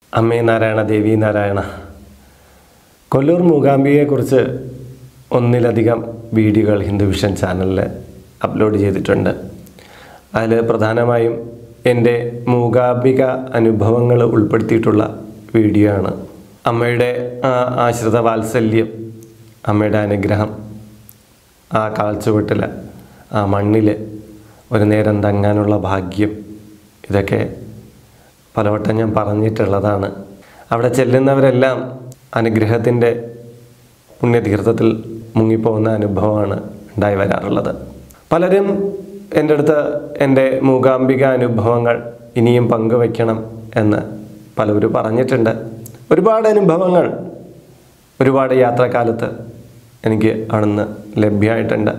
അമ്മേ നാരായണ ദേവി നാരായണ കൊല്ലൂർ മൂകാംബികയെക്കുറിച്ച് ഒന്നിലധികം വീഡിയോകൾ ഹിന്ദു വിഷൻ ചാനലിൽ അപ്ലോഡ് ചെയ്തിട്ടുണ്ട് അതിൽ പ്രധാനമായും എൻ്റെ മൂകാംബിക അനുഭവങ്ങൾ ഉൾപ്പെടുത്തിയിട്ടുള്ള വീഡിയോ ആണ് അമ്മയുടെ ആ ആശ്രിത വാത്സല്യം അമ്മയുടെ അനുഗ്രഹം ആ കാൽച്ചുവട്ടിൽ ആ മണ്ണിൽ ഒരു നേരം തങ്ങാനുള്ള ഭാഗ്യം ഇതൊക്കെ പലവട്ടം ഞാൻ പറഞ്ഞിട്ടുള്ളതാണ് അവിടെ ചെല്ലുന്നവരെല്ലാം അനുഗ്രഹത്തിൻ്റെ പുണ്യതീർത്ഥത്തിൽ മുങ്ങിപ്പോകുന്ന അനുഭവമാണ് ഉണ്ടായി വരാറുള്ളത് പലരും എൻ്റെ അടുത്ത് എൻ്റെ മൂകാംബിക അനുഭവങ്ങൾ ഇനിയും പങ്കുവയ്ക്കണം എന്ന് പലവരും പറഞ്ഞിട്ടുണ്ട് ഒരുപാട് അനുഭവങ്ങൾ ഒരുപാട് യാത്രക്കാലത്ത് എനിക്ക് അവിടുന്ന് ലഭ്യമായിട്ടുണ്ട്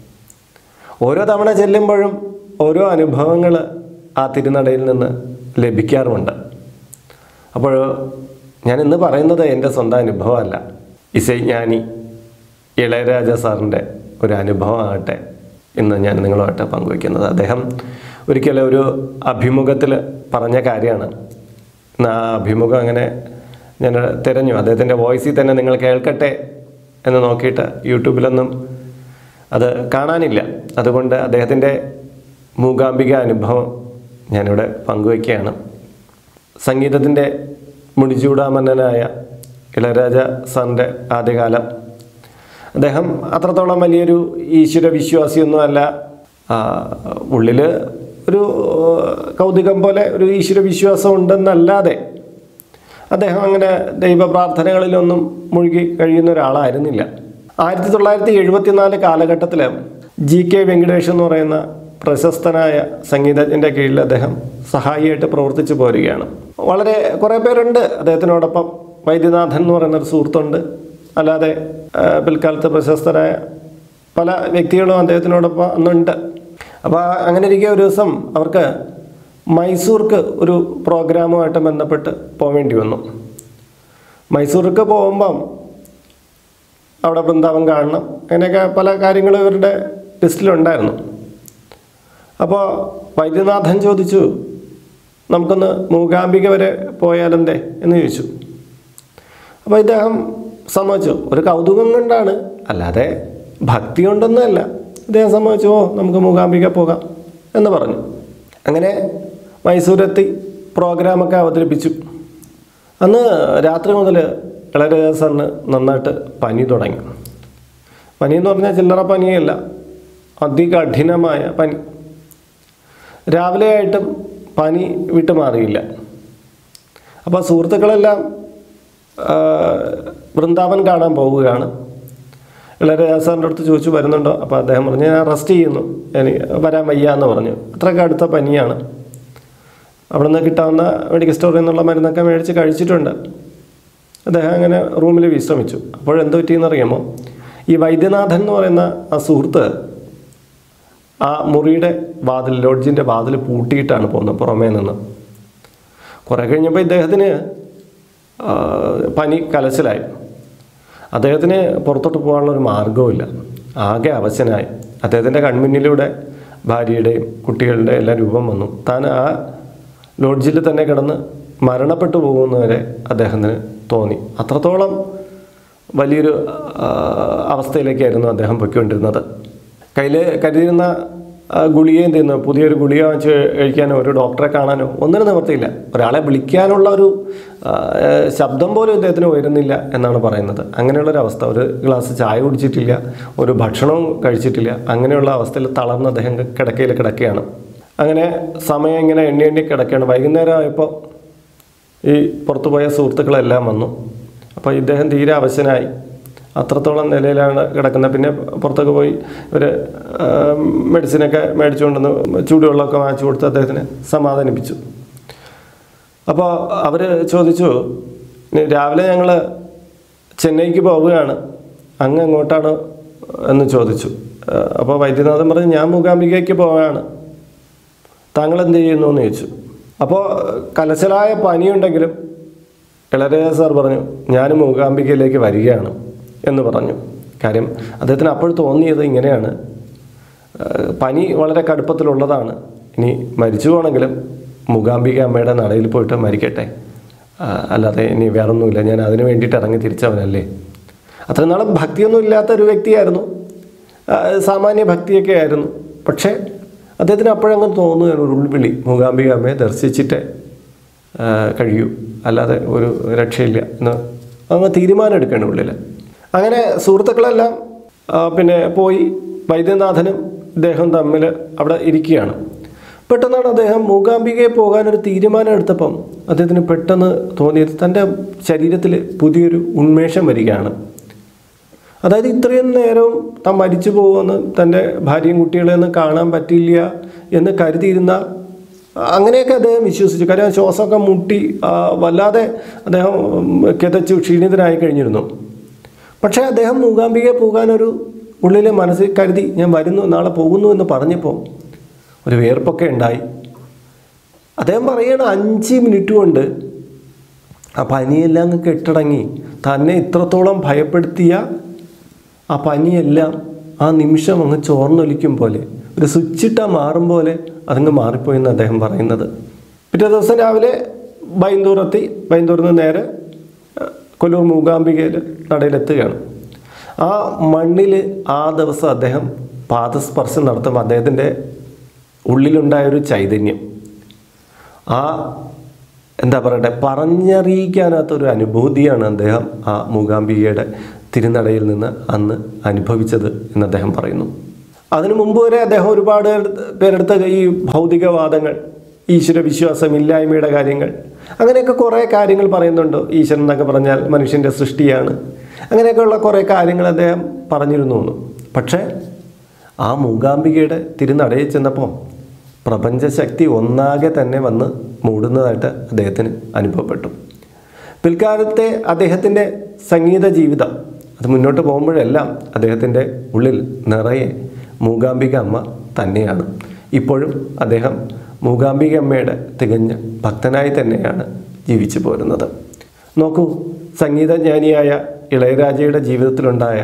ഓരോ തവണ ചെല്ലുമ്പോഴും ഓരോ അനുഭവങ്ങൾ ആ തിരുനടയിൽ നിന്ന് ലഭിക്കാറുമുണ്ട് അപ്പോൾ ഞാൻ ഇന്ന് പറയുന്നത് എൻ്റെ സ്വന്തം അനുഭവമല്ല ഇസൈജ്ഞാനി ഇളയരാജ സാറിൻ്റെ ഒരു അനുഭവമാകട്ടെ ഇന്ന് ഞാൻ നിങ്ങളുമായിട്ട് പങ്കുവയ്ക്കുന്നത് അദ്ദേഹം ഒരിക്കലും ഒരു അഭിമുഖത്തിൽ പറഞ്ഞ കാര്യമാണ് ഇന്ന് ആ അഭിമുഖം അങ്ങനെ ഞാൻ തിരഞ്ഞു അദ്ദേഹത്തിൻ്റെ വോയിസിൽ തന്നെ നിങ്ങൾ കേൾക്കട്ടെ എന്ന് നോക്കിയിട്ട് യൂട്യൂബിലൊന്നും അത് കാണാനില്ല അതുകൊണ്ട് അദ്ദേഹത്തിൻ്റെ മൂകാംബിക അനുഭവം ഞാനിവിടെ പങ്കുവയ്ക്കുകയാണ് സംഗീതത്തിൻ്റെ മുടിചൂടാമന്നനായ ഇളയരാജ സാറിൻ്റെ ആദ്യകാലം അദ്ദേഹം അത്രത്തോളം വലിയൊരു ഈശ്വര വിശ്വാസിയൊന്നുമല്ല ഉള്ളിൽ ഒരു കൗതുകം പോലെ ഒരു ഈശ്വര വിശ്വാസം ഉണ്ടെന്നല്ലാതെ അദ്ദേഹം അങ്ങനെ ദൈവ പ്രാർത്ഥനകളിലൊന്നും മുഴുകി കഴിയുന്ന ഒരാളായിരുന്നില്ല ആയിരത്തി തൊള്ളായിരത്തി എഴുപത്തിനാല് കാലഘട്ടത്തിൽ ജി കെ വെങ്കടേഷ് എന്ന് പറയുന്ന പ്രശസ്തനായ സംഗീതജ്ഞൻ്റെ കീഴിൽ അദ്ദേഹം സഹായിയായിട്ട് പ്രവർത്തിച്ചു പോരുകയാണ് വളരെ കുറേ പേരുണ്ട് അദ്ദേഹത്തിനോടൊപ്പം വൈദ്യനാഥൻ എന്ന് പറയുന്ന ഒരു സുഹൃത്തുണ്ട് അല്ലാതെ ആ, പിൽക്കാലത്ത് പ്രശസ്തരായ പല വ്യക്തികളും അദ്ദേഹത്തിനോടൊപ്പം അന്നുണ്ട് അപ്പോൾ അങ്ങനെ ഇരിക്കെ ഒരു ദിവസം അവർക്ക് മൈസൂർക്ക് ഒരു പ്രോഗ്രാമുമായിട്ട് ബന്ധപ്പെട്ട് പോവേണ്ടി വന്നു മൈസൂർക്ക് പോകുമ്പം അവിടെ വൃന്ദാവൻ കാണണം അങ്ങനെയൊക്കെ പല കാര്യങ്ങളും ഇവരുടെ ലിസ്റ്റിലുണ്ടായിരുന്നു അപ്പോൾ വൈദ്യനാഥൻ ചോദിച്ചു നമുക്കൊന്ന് മൂകാംബിക വരെ പോയാലെന്തേ എന്ന് ചോദിച്ചു അപ്പോൾ ഇദ്ദേഹം സമ്മതിച്ചു ഒരു കൗതുകം കൊണ്ടാണ് അല്ലാതെ ഭക്തി കൊണ്ടൊന്നുമല്ല ഇദ്ദേഹം സമ്മതിച്ചു ഓ നമുക്ക് മൂകാംബിക പോകാം എന്ന് പറഞ്ഞു അങ്ങനെ മൈസൂരെത്തി പ്രോഗ്രാമൊക്കെ അവതരിപ്പിച്ചു അന്ന് രാത്രി മുതൽ ഇളയരാജ സാറിന് നന്നായിട്ട് പനി തുടങ്ങി പനി എന്ന് പറഞ്ഞാൽ ചില്ലറ പനിയല്ല അതികഠിനമായ പനി രാവിലെ ആയിട്ടും പനി വിട്ടുമാറിയില്ല അപ്പോൾ സുഹൃത്തുക്കളെല്ലാം ആ, വൃന്ദാവൻ കാണാൻ പോവുകയാണ് ഇളയരാജ സാറിൻ്റെ അടുത്ത് ചോദിച്ചു വരുന്നുണ്ടോ അപ്പോൾ അദ്ദേഹം പറഞ്ഞു ഞാൻ റെസ്റ്റ് ചെയ്യുന്നു എനിക്ക് വരാൻ വയ്യ എന്ന് പറഞ്ഞു അത്രയ്ക്ക് അടുത്ത പനിയാണ് അവിടെ നിന്ന് കിട്ടാവുന്ന മെഡിക്കൽ സ്റ്റോറിൽ നിന്നുള്ള മരുന്നൊക്കെ മേടിച്ച് കഴിച്ചിട്ടുണ്ട് അദ്ദേഹം അങ്ങനെ റൂമിൽ വിശ്രമിച്ചു അപ്പോഴെന്ത് പറ്റിയെന്ന് അറിയാമോ ഈ വൈദ്യനാഥൻ എന്ന് പറയുന്ന ആ സുഹൃത്ത് ആ മുറിയുടെ വാതിൽ ലോഡ്ജിൻ്റെ വാതിൽ പൂട്ടിയിട്ടാണ് പോകുന്നത് പുറമേ നിന്ന് കുറേ കഴിഞ്ഞപ്പോൾ ഇദ്ദേഹത്തിന് ആ, പനി കലച്ചിലായി അദ്ദേഹത്തിന് പുറത്തോട്ട് പോകാനുള്ള ഒരു മാർഗവുമില്ല ആകെ അവശനായി അദ്ദേഹത്തിൻ്റെ കൺമുന്നിലൂടെ ഭാര്യയുടെയും കുട്ടികളുടെയും എല്ലാം രൂപം വന്നു താൻ ആ ലോഡ്ജിൽ തന്നെ കിടന്ന് മരണപ്പെട്ടു പോകുന്നവരെ അദ്ദേഹത്തിന് തോന്നി അത്രത്തോളം വലിയൊരു ആ, അവസ്ഥയിലേക്കായിരുന്നു അദ്ദേഹം പൊയ്ക്കൊണ്ടിരുന്നത് കയ്യിൽ കരുതിയിരുന്ന ആ, ഗുളിക എന്ത് ചെയ്യുന്നു പുതിയൊരു ഗുളിക വാങ്ങിച്ച് കഴിക്കാനോ ഒരു ഡോക്ടറെ കാണാനോ ഒന്നിനും നിവർത്തിയില്ല ഒരാളെ വിളിക്കാനുള്ള ഒരു ആ, ശബ്ദം പോലും ഇദ്ദേഹത്തിന് ഉയരുന്നില്ല എന്നാണ് പറയുന്നത് അങ്ങനെയുള്ളൊരു അവസ്ഥ ഒരു ഗ്ലാസ് ചായ കുടിച്ചിട്ടില്ല ഒരു ഭക്ഷണവും കഴിച്ചിട്ടില്ല അങ്ങനെയുള്ള അവസ്ഥയിൽ തളർന്ന് അദ്ദേഹം കിടക്കയിൽ കിടക്കുകയാണ് അങ്ങനെ സമയം ഇങ്ങനെ എണ്ണി എണ്ണി കിടക്കുകയാണ് വൈകുന്നേരം ആയപ്പോൾ ഈ പുറത്തുപോയ സുഹൃത്തുക്കളെല്ലാം വന്നു അപ്പോൾ ഇദ്ദേഹം തീരെ അവശനായി അത്രത്തോളം നിലയിലാണ് കിടക്കുന്നത് പിന്നെ പുറത്തൊക്കെ പോയി ഒരു മെഡിസിനൊക്കെ മേടിച്ചുകൊണ്ടുവന്ന് ചൂടുവെള്ളമൊക്കെ വാങ്ങിച്ചു കൊടുത്ത് അദ്ദേഹത്തിനെ സമാധാനിപ്പിച്ചു അപ്പോൾ അവർ ചോദിച്ചു "ഇനി രാവിലെ ഞങ്ങൾ ചെന്നൈക്ക് പോവുകയാണ് അങ്ങ് എങ്ങോട്ടാണ് എന്ന് ചോദിച്ചു അപ്പോൾ വൈദ്യനാഥൻ പറഞ്ഞു ഞാൻ മൂകാംബികയ്ക്ക് പോവുകയാണ് താങ്കൾ എന്ത് ചെയ്യുന്നു എന്ന് ചോദിച്ചു അപ്പോൾ കലശലായ പനിയുണ്ടെങ്കിലും ഇളയരാജ സാർ പറഞ്ഞു ഞാൻ മൂകാംബികയിലേക്ക് വരികയാണ് എന്ന് പറഞ്ഞു കാര്യം അദ്ദേഹത്തിന് അപ്പോൾ തോന്നിയത് ഇങ്ങനെയാണ് ഏഹ് പനി വളരെ കടുപ്പത്തിലുള്ളതാണ് ഇനി മരിച്ചു പോകണമെങ്കിലും മൂകാംബിക അമ്മയുടെ നടയിൽ പോയിട്ട് മരിക്കട്ടെ ആ, അല്ലാതെ ഇനി വേറൊന്നുമില്ല ഞാൻ അതിന് വേണ്ടിയിട്ട് ഇറങ്ങി തിരിച്ചവനല്ലേ അത്രയും നാളെ ഭക്തിയൊന്നും ഇല്ലാത്ത ഒരു വ്യക്തിയായിരുന്നു ആ, സാമാന്യ ഭക്തിയൊക്കെ ആയിരുന്നു പക്ഷേ അദ്ദേഹത്തിന് അപ്പോഴങ്ങ് തോന്നുകയാണ് ഒരു ഉൾവിളി മൂകാംബിക അമ്മയെ ദർശിച്ചിട്ട് ആ, കഴിയൂ അല്ലാതെ ഒരു രക്ഷയില്ല എന്ന് അങ്ങ് തീരുമാനം എടുക്കണം ഉള്ളിൽ അങ്ങനെ സുഹൃത്തുക്കളെല്ലാം ആ, പിന്നെ പോയി വൈദ്യനാഥനും ഇദ്ദേഹം തമ്മിൽ അവിടെ ഇരിക്കുകയാണ് പെട്ടെന്നാണ് അദ്ദേഹം മൂകാംബികയെ പോകാനൊരു തീരുമാനം എടുത്തപ്പം അദ്ദേഹത്തിന് പെട്ടെന്ന് തോന്നിയത് തൻ്റെ ശരീരത്തിൽ പുതിയൊരു ഉന്മേഷം വരികയാണ് അതായത് ഇത്രയും നേരവും താൻ മരിച്ചു പോകുമെന്ന് തൻ്റെ ഭാര്യയും കുട്ടികളെയൊന്നും കാണാൻ പറ്റില്ല എന്ന് കരുതിയിരുന്ന അങ്ങനെയൊക്കെ അദ്ദേഹം വിശ്വസിച്ചു കാര്യം ശ്വാസമൊക്കെ മുട്ടി ആ, വല്ലാതെ അദ്ദേഹം ഉം, കിതച്ചു ക്ഷീണിതനായി കഴിഞ്ഞിരുന്നു പക്ഷേ അദ്ദേഹം മൂകാംബികയെ പോകാനൊരു ഉള്ളിലെ മനസ്സിൽ കരുതി ഞാൻ വരുന്നു നാളെ പോകുന്നു എന്ന് പറഞ്ഞപ്പോൾ ഒരു വേർപ്പൊക്കെ ഉണ്ടായി അദ്ദേഹം പറയണ അഞ്ച് മിനിറ്റ് കൊണ്ട് ആ പനിയെല്ലാം അങ്ങ് കെട്ടടങ്ങി തന്നെ ഇത്രത്തോളം ഭയപ്പെടുത്തിയ ആ പനിയെല്ലാം ആ നിമിഷം അങ്ങ് ചോർന്നൊലിക്കും പോലെ ഒരു സ്വിച്ചിട്ട മാറും പോലെ അതങ്ങ് മാറിപ്പോയെന്ന് അദ്ദേഹം പറയുന്നത് പിറ്റേ ദിവസം രാവിലെ ബൈന്തൂറെത്തി ബൈന്തൂരിൽ നിന്ന് നേരെ അഹ്, കൊല്ലൂർ മൂകാംബികയിൽ നടയിലെത്തുകയാണ് ആ മണ്ണിൽ ആ ദിവസം അദ്ദേഹം പാദസ്പർശം നടത്തുമ്പോൾ അദ്ദേഹത്തിൻ്റെ ഉള്ളിലുണ്ടായൊരു ചൈതന്യം ആ എന്താ പറയട്ടെ പറഞ്ഞറിയിക്കാനാത്തൊരു അനുഭൂതിയാണ് അദ്ദേഹം ആ മൂകാംബികയുടെ തിരുനടയിൽ നിന്ന് അന്ന് അനുഭവിച്ചത് എന്ന് അദ്ദേഹം പറയുന്നു അതിനു മുമ്പ് വരെ അദ്ദേഹം ഒരുപാട് പേരെടുത്ത ഈ ഭൗതികവാദങ്ങൾ ഈശ്വര വിശ്വാസമില്ലായ്മയുടെ കാര്യങ്ങൾ അങ്ങനെയൊക്കെ കുറേ കാര്യങ്ങൾ പറയുന്നുണ്ട് ഈശ്വരൻ എന്നൊക്കെ പറഞ്ഞാൽ മനുഷ്യൻ്റെ സൃഷ്ടിയാണ് അങ്ങനെയൊക്കെയുള്ള കുറേ കാര്യങ്ങൾ അദ്ദേഹം പറഞ്ഞിരുന്നു എന്ന്. പക്ഷേ ആ മൂകാംബികയുടെ തിരുനടയിൽ ചെന്നപ്പോൾ പ്രപഞ്ചശക്തി ഒന്നാകെ തന്നെ വന്ന് മൂടുന്നതായിട്ട് അദ്ദേഹത്തിന് അനുഭവപ്പെട്ടു പിൽക്കാലത്തെ അദ്ദേഹത്തിൻ്റെ സംഗീത ജീവിതം അത് മുന്നോട്ട് പോകുമ്പോഴെല്ലാം അദ്ദേഹത്തിൻ്റെ ഉള്ളിൽ നിറയെ മൂകാംബിക അമ്മ തന്നെയാണ് ഇപ്പോഴും അദ്ദേഹം മൂകാംബിക അമ്മയുടെ തികഞ്ഞ ഭക്തനായി തന്നെയാണ് ജീവിച്ചു പോരുന്നത് നോക്കൂ സംഗീതജ്ഞാനിയായ ഇളയരാജയുടെ ജീവിതത്തിലുണ്ടായ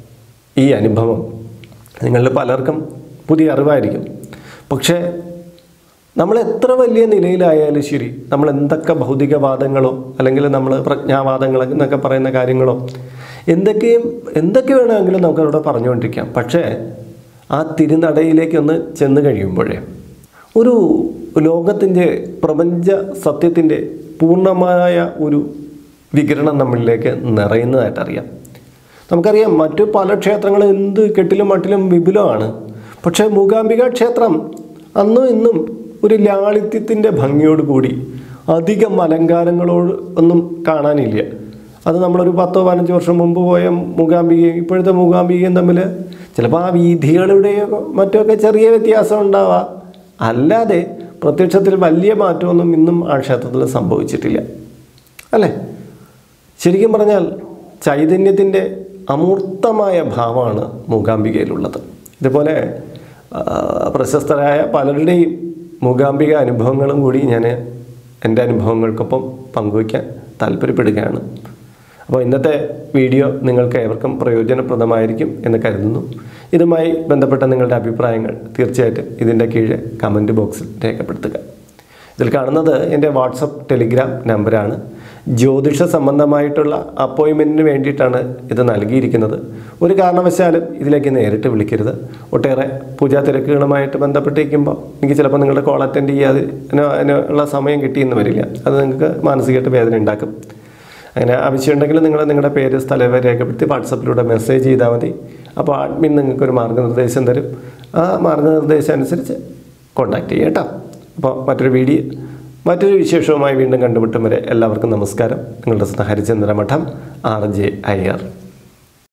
ഈ അനുഭവം നിങ്ങളിൽ പലർക്കും പുതിയ അറിവായിരിക്കും പക്ഷേ നമ്മൾ എത്ര വലിയ നിലയിലായാലും ശരി നമ്മൾ എന്തൊക്കെ ഭൗതികവാദങ്ങളോ അല്ലെങ്കിൽ നമ്മൾ പ്രജ്ഞാവാദങ്ങൾ എന്നൊക്കെ പറയുന്ന കാര്യങ്ങളോ എന്തൊക്കെയും എന്തൊക്കെ വേണമെങ്കിലും നമുക്ക് അവിടെ പറഞ്ഞുകൊണ്ടിരിക്കാം പക്ഷേ ആ തിരുനടയിലേക്കൊന്ന് ചെന്ന് കഴിയുമ്പോഴേ ഒരു ലോകത്തിൻ്റെ പ്രപഞ്ച സത്യത്തിൻ്റെ പൂർണ്ണമായ ഒരു വികിരണം നമ്മളിലേക്ക് നിറയുന്നതായിട്ടറിയാം നമുക്കറിയാം മറ്റു പല ക്ഷേത്രങ്ങളും എന്ത് കെട്ടിലും മട്ടിലും വിപുലമാണ് പക്ഷേ മൂകാംബിക ക്ഷേത്രം അന്നും ഇന്നും ഒരു ലാളിത്യത്തിൻ്റെ ഭംഗിയോട് കൂടി അധികം അലങ്കാരങ്ങളോട് ഒന്നും കാണാനില്ല അത് നമ്മളൊരു പത്തോ പതിനഞ്ച് വർഷം മുമ്പ് പോയ മൂകാംബികയും ഇപ്പോഴത്തെ മൂകാംബികയും തമ്മിൽ ചിലപ്പോൾ ആ വീഥികളുടെയോ മറ്റൊക്കെ ചെറിയ വ്യത്യാസം ഉണ്ടാവാം അല്ലാതെ പ്രത്യക്ഷത്തിൽ വലിയ മാറ്റമൊന്നും ഇന്നും ആ ക്ഷേത്രത്തിൽ സംഭവിച്ചിട്ടില്ല അല്ലേ ശരിക്കും പറഞ്ഞാൽ ചൈതന്യത്തിൻ്റെ അമൂർത്തമായ ഭാവമാണ് മൂകാംബികയിലുള്ളത് ഇതുപോലെ ആ, പ്രശസ്തരായ പലരുടെയും മൂകാംബിക അനുഭവങ്ങളും കൂടി ഞാൻ എൻ്റെ അനുഭവങ്ങൾക്കൊപ്പം പങ്കുവയ്ക്കാൻ താല്പര്യപ്പെടുകയാണ് അപ്പോൾ ഇന്നത്തെ വീഡിയോ നിങ്ങൾക്ക് ഏവർക്കും പ്രയോജനപ്രദമായിരിക്കും എന്ന് കരുതുന്നു ഇതുമായി ബന്ധപ്പെട്ട നിങ്ങളുടെ അഭിപ്രായങ്ങൾ തീർച്ചയായിട്ടും ഇതിൻ്റെ കീഴെ കമൻറ്റ് ബോക്സിൽ രേഖപ്പെടുത്തുക ഇതിൽ കാണുന്നത് എൻ്റെ വാട്സപ്പ് ടെലിഗ്രാം നമ്പറാണ് ജ്യോതിഷ സംബന്ധമായിട്ടുള്ള അപ്പോയിൻമെൻറ്റിന് വേണ്ടിയിട്ടാണ് ഇത് നൽകിയിരിക്കുന്നത് ഒരു കാരണവശാലും ഇതിലേക്ക് നേരിട്ട് വിളിക്കരുത് ഒട്ടേറെ പൂജാ തിരക്കുകളുമായിട്ട് ബന്ധപ്പെട്ടിരിക്കുമ്പോൾ എനിക്ക് ചിലപ്പോൾ നിങ്ങളുടെ കോൾ അറ്റൻഡ് ചെയ്യാതെ അതിന് അതിനുള്ള സമയം കിട്ടിയെന്ന് വരില്ല അത് നിങ്ങൾക്ക് മാനസികമായിട്ട് വേദന ഉണ്ടാക്കും അങ്ങനെ ആവശ്യമുണ്ടെങ്കിൽ നിങ്ങൾ നിങ്ങളുടെ പേര് സ്ഥലം രേഖപ്പെടുത്തി വാട്സപ്പിലൂടെ മെസ്സേജ് ചെയ്താൽ മതി അപ്പോൾ അഡ്മിൻ നിങ്ങൾക്കൊരു മാർഗ്ഗനിർദ്ദേശം തരും ആ മാർഗ്ഗനിർദ്ദേശം അനുസരിച്ച് കോൺടാക്റ്റ് ചെയ്യാം കേട്ടോ അപ്പോൾ മറ്റൊരു വീഡിയോ മറ്റൊരു വിശേഷവുമായി വീണ്ടും കണ്ടുമുട്ടും വരെ എല്ലാവർക്കും നമസ്കാരം നിങ്ങളുടെ ഹരിചന്ദ്ര മഠം ആർ ജെ അയ്യർ